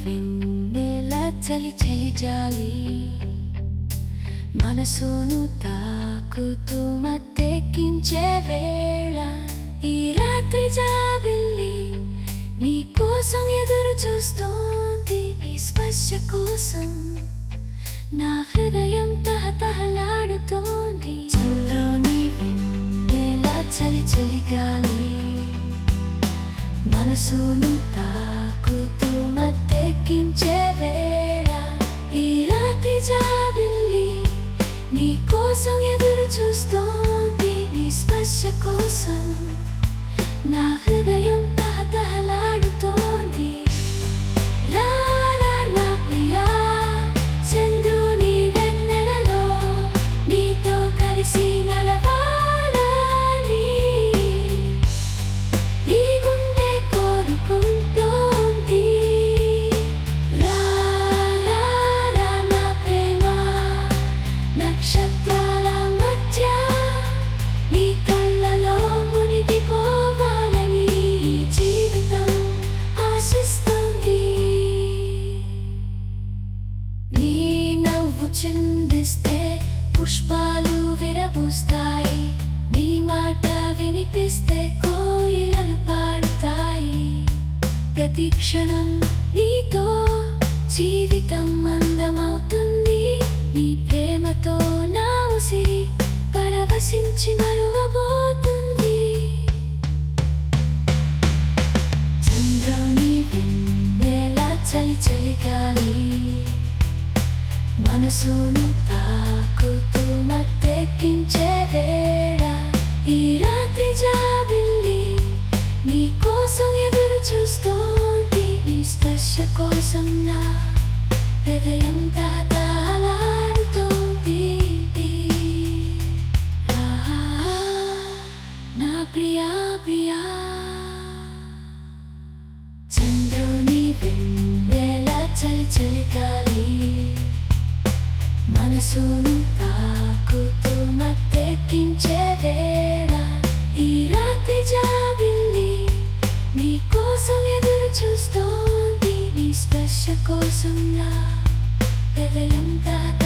వెన్నెల చలి చలి జాలి మనసును తాకుతూ మత్తెక్కించే వేళ ఈ రాత్రి జాబిల్లి నీ కోసం ఎదురు చూస్తోంది నీ స్పర్శ కోసం నా హృదయం తహతహలాడుతోంది చల్లని వెన్నెల చలి చలి గాలి మనసును తాకుతూ మత్తెక్కించే వేళ ఈ రాత్రి జాబిల్లి నీ కోసం ఎదురు చూస్తోంది నీ స్పర్శ కోసం నా హృదయం తహతహలాడుతోంది లా లా లా ప్రియా చంద్రుని వెన్నెలలో నీతో కలిసి నడవాలని నీ గుండె కోరుకుంటోంది రా రా రా నా ప్రేమ నక్షత్రాల మధ్య నీ కళ్ళలో మునిగిపోవాలని ఈ జీవితం ఆశిస్తుంది నీ నవ్వు చిందిస్తే పుష్పాలు విరబూస్తాయి నీ మాట వినిపిస్తే కోయిలలు పాడుతాయి ప్రతి క్షణం నీతో జీవితం అందమవుతుంది నీ ప్రేమతో నా ఉసిరి పరవశించి మరువబోతుంది చంద్రుని వెన్నెల చలి చలి గాలి మనసును తాకుతూ మత్తెక్కించే వేళ ఈ రాత్రి జాబిల్లి నీ కోసం ఎదురు చూస్తోంది నీ స్పర్శ కోసం నా హృదయం తాతాలాడుతోంది ఆహా, నా ప్రియా ప్రియా చంద్రుని వెన్నెల చలి చలి గాలి మనసును తాకుతూ మత్తెక్కించే వేళ ఈ రాత్రి జాబిల్లి నీ కోసం ఎదురు చూస్తోంది నీ స్పర్శ కోసం నా హృదయం తాత